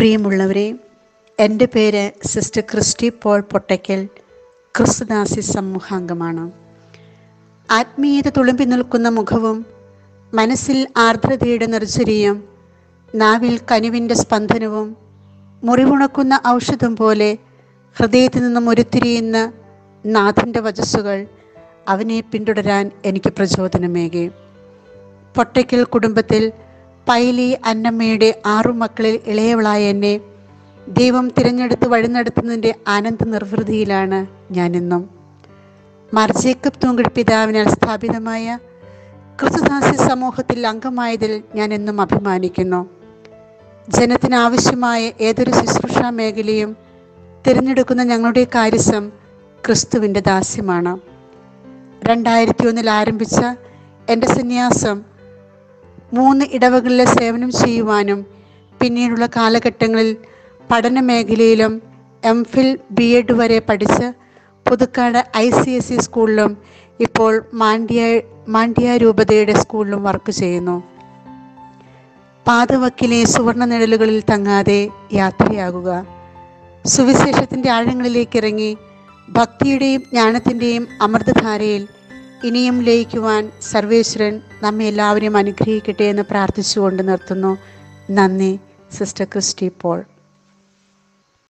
പ്രിയമുള്ളവരെ എൻ്റെ പേര് sister Christy Paul Pottakkal Christudasi സമൂഹാംഗമാണ് ആത്മീയത തുളുമ്പി നിൽക്കുന്ന മുഖവും മനസ്സിൽ ആർദ്രതയുടെ നിർജ്ജരിയും നാവിൽ കനിവിൻ്റെ സ്പന്ദനവും മുറിവുണക്കുന്ന ഔഷധം പോലെ ഹൃദയത്തിൽ നിന്നും ഉരുത്തിരിയുന്ന നാഥൻ്റെ വചസ്സുകൾ അവനെ പിന്തുടരാൻ എനിക്ക് പ്രചോദനമേകി പൊട്ടയ്ക്കൽ കുടുംബത്തിൽ പൈലി അന്നമ്മയുടെ ആറു മക്കളിൽ ഇളയവളായ എന്നെ ദൈവം തിരഞ്ഞെടുത്ത് വഴി നടത്തുന്നതിൻ്റെ ആനന്ദ നിർവൃതിയിലാണ് ഞാനിന്നും മാർ ജേക്കബ് തൂങ്കഴ് പിതാവിനാൽ സ്ഥാപിതമായ ക്രിസ്തുദാസി സമൂഹത്തിൽ അംഗമായതിൽ ഞാൻ എന്നും അഭിമാനിക്കുന്നു ജനത്തിന് ആവശ്യമായ ഏതൊരു ശുശ്രൂഷാ മേഖലയും തിരഞ്ഞെടുക്കുന്ന ഞങ്ങളുടെ കാര്യസം ക്രിസ്തുവിൻ്റെ ദാസ്യമാണ് രണ്ടായിരത്തി ഒന്നിൽ ആരംഭിച്ച എൻ്റെ സന്യാസം മൂന്ന് ഇടവകളിലെ സേവനം ചെയ്യുവാനും പിന്നീടുള്ള കാലഘട്ടങ്ങളിൽ പഠന മേഖലയിലും എം ഫിൽ ബി എഡ് വരെ പഠിച്ച് Puthukkad I C S C സ്കൂളിലും ഇപ്പോൾ മാണ്ഡ്യ മാണ്ഡ്യ രൂപതയുടെ സ്കൂളിലും വർക്ക് ചെയ്യുന്നു പാതവക്കിലെ സുവർണ നിഴലുകളിൽ തങ്ങാതെ യാത്രയാകുക സുവിശേഷത്തിൻ്റെ ആഴങ്ങളിലേക്ക് ഇറങ്ങി ഭക്തിയുടെയും ജ്ഞാനത്തിൻ്റെയും അമൃതധാരയിൽ ഇനിയും ലയിക്കുവാൻ സർവേശ്വരൻ നമ്മെ എല്ലാവരെയും അനുഗ്രഹിക്കട്ടെ എന്ന് പ്രാർത്ഥിച്ചുകൊണ്ട് നിർത്തുന്നു നന്ദി സിസ്റ്റർ ക്രിസ്റ്റി പോൾ